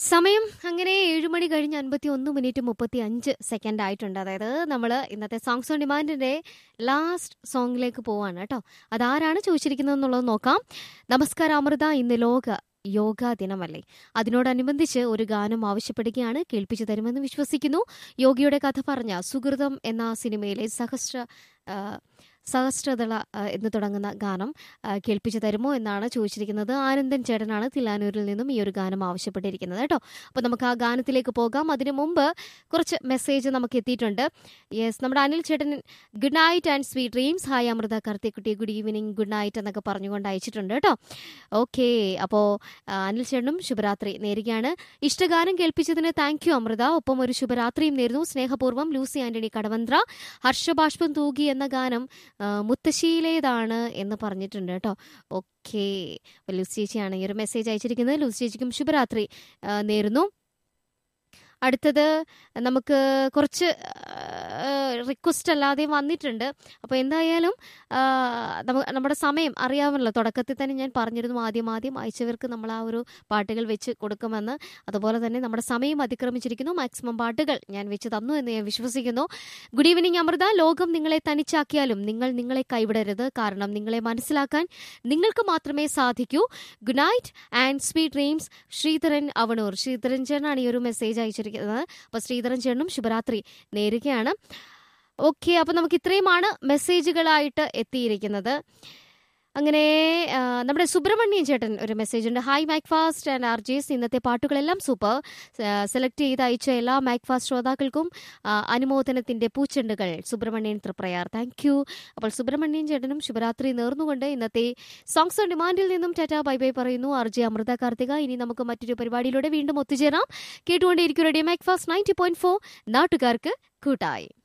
സമയം അങ്ങനെ ഏഴ് മണി കഴിഞ്ഞ് അൻപത്തി ഒന്ന് മിനിറ്റ് മുപ്പത്തി അഞ്ച് സെക്കൻഡ് ആയിട്ടുണ്ട് അതായത് നമ്മൾ ഇന്നത്തെ സോങ്സ് ഓൺ ഡിമാൻഡിന്റെ ലാസ്റ്റ് സോങ്ങിലേക്ക് പോവാണ് കേട്ടോ അതാരാണ് ചോദിച്ചിരിക്കുന്നത് എന്നുള്ളത് നോക്കാം നമസ്കാരം അമൃത ഇന്ന് ലോക യോഗാ ദിനമല്ലേ അതിനോടനുബന്ധിച്ച് ഒരു ഗാനം ആവശ്യപ്പെടുകയാണ് കേൾപ്പിച്ചു തരുമെന്ന് വിശ്വസിക്കുന്നു യോഗിയുടെ കഥ പറഞ്ഞ സുഹൃതം എന്ന സിനിമയിലെ സഹസ്ര ആ, സഹസ്രദള ആ, എന്ന് തുടങ്ങുന്ന ഗാനം ആ, കേൾപ്പിച്ചു തരുമോ എന്നാണ് ചോദിച്ചിരിക്കുന്നത് ആനന്ദൻ ചേട്ടനാണ് തിലാനൂരിൽ നിന്നും ഈ ഒരു ഗാനം ആവശ്യപ്പെട്ടിരിക്കുന്നത് കേട്ടോ അപ്പോൾ നമുക്ക് ആ ഗാനത്തിലേക്ക് പോകാം അതിനു മുമ്പ് കുറച്ച് മെസ്സേജ് നമുക്ക് എത്തിയിട്ടുണ്ട് യെസ് നമ്മുടെ അനിൽ ചേട്ടൻ good night and sweet dreams hi Amrita Karthikkutty good evening good night എന്നൊക്കെ പറഞ്ഞുകൊണ്ട് അയച്ചിട്ടുണ്ട് കേട്ടോ ഓക്കെ അപ്പോൾ അനിൽ ചേട്ടനും ശുഭരാത്രി നേരുകയാണ് ഇഷ്ടഗാനം കേൾപ്പിച്ചതിന് താങ്ക് യു അമൃത ഒപ്പം ഒരു ശുഭരാത്രിയും നേരുന്നു സ്നേഹപൂർവ്വം ലൂസി ആന്റണി കടവന്ത്ര ഹർഷബാഷ്പം തൂകി എന്ന ഗാനം ആ, മുത്തശ്ശിയിലേതാണ് എന്ന് പറഞ്ഞിട്ടുണ്ട് കേട്ടോ ഓക്കെ അപ്പോൾ ലൂസി ചേച്ചിയാണ് ഈ ഒരു മെസ്സേജ് അയച്ചിരിക്കുന്നത് ലൂസി ചേച്ചിക്കും ശുഭരാത്രി ആ, നേരുന്നു അടുത്തത് നമുക്ക് കുറച്ച് റിക്വസ്റ്റ് അല്ലാതെ വന്നിട്ടുണ്ട് അപ്പോൾ എന്തായാലും ആ, നമ്മ- നമ്മുടെ സമയം അറിയാമല്ലോ തുടക്കത്തിൽ തന്നെ ഞാൻ പറഞ്ഞിരുന്നു ആദ്യം ആദ്യം അയച്ചവർക്ക് നമ്മൾ ആ ഒരു പാട്ടുകൾ വെച്ച് കൊടുക്കുമെന്ന് അതുപോലെ തന്നെ നമ്മുടെ സമയം അതിക്രമിച്ചിരിക്കുന്നു മാക്സിമം പാട്ടുകൾ ഞാൻ വെച്ച് തന്നു എന്ന് ഞാൻ വിശ്വസിക്കുന്നു ഗുഡ് ഈവനിങ് അമൃത ലോകം നിങ്ങളെ തനിച്ചാക്കിയാലും നിങ്ങൾ നിങ്ങളെ കൈവിടരുത് കാരണം നിങ്ങളെ മനസ്സിലാക്കാൻ നിങ്ങൾക്ക് മാത്രമേ സാധിക്കൂ good night and sweet dreams Sreedharan Avanoor Sreedharan ചേട്ടനാണ് ഈ ഒരു മെസ്സേജ് അയച്ചിരിക്കുന്നത് അപ്പോൾ ശ്രീധരൻ ചേട്ടനും ശുഭരാത്രി നേരുകയാണ് ഓക്കെ അപ്പോൾ നമുക്ക് ഇത്രയുമാണ് മെസ്സേജുകളായിട്ട് എത്തിയിരിക്കുന്നത് അങ്ങനെ ആ, നമ്മുടെ സുബ്രഹ്മണ്യൻ ചേട്ടൻ ഒരു മെസ്സേജ് ഉണ്ട് hi Macfast and R Js ഇന്നത്തെ പാട്ടുകളെല്ലാം സൂപ്പർ സെലക്ട് ചെയ്ത് അയച്ച എല്ലാ മാക് ഫാസ്റ്റ് ശ്രോതാക്കൾക്കും ആ, അനുമോദനത്തിന്റെ പൂച്ചെണ്ടുകൾ സുബ്രഹ്മണ്യൻ തൃപ്രയാർ താങ്ക് യു അപ്പോൾ സുബ്രഹ്മണ്യൻ ചേട്ടനും ശുഭരാത്രി നേർന്നുകൊണ്ട് ഇന്നത്തെ സോങ്സ് ഓൺ ഡിമാൻഡിൽ നിന്നും ടാറ്റ ബൈ ബൈ പറയുന്നു ആർ ജെ അമൃത കാർത്തിക ഇനി നമുക്ക് മറ്റൊരു പരിപാടിയിലൂടെ വീണ്ടും ഒത്തുചേരാം കേട്ടുകൊണ്ടേയിരിക്കും radio Macfast ninety point four നാട്ടുകാർക്ക് കൂട്ടായി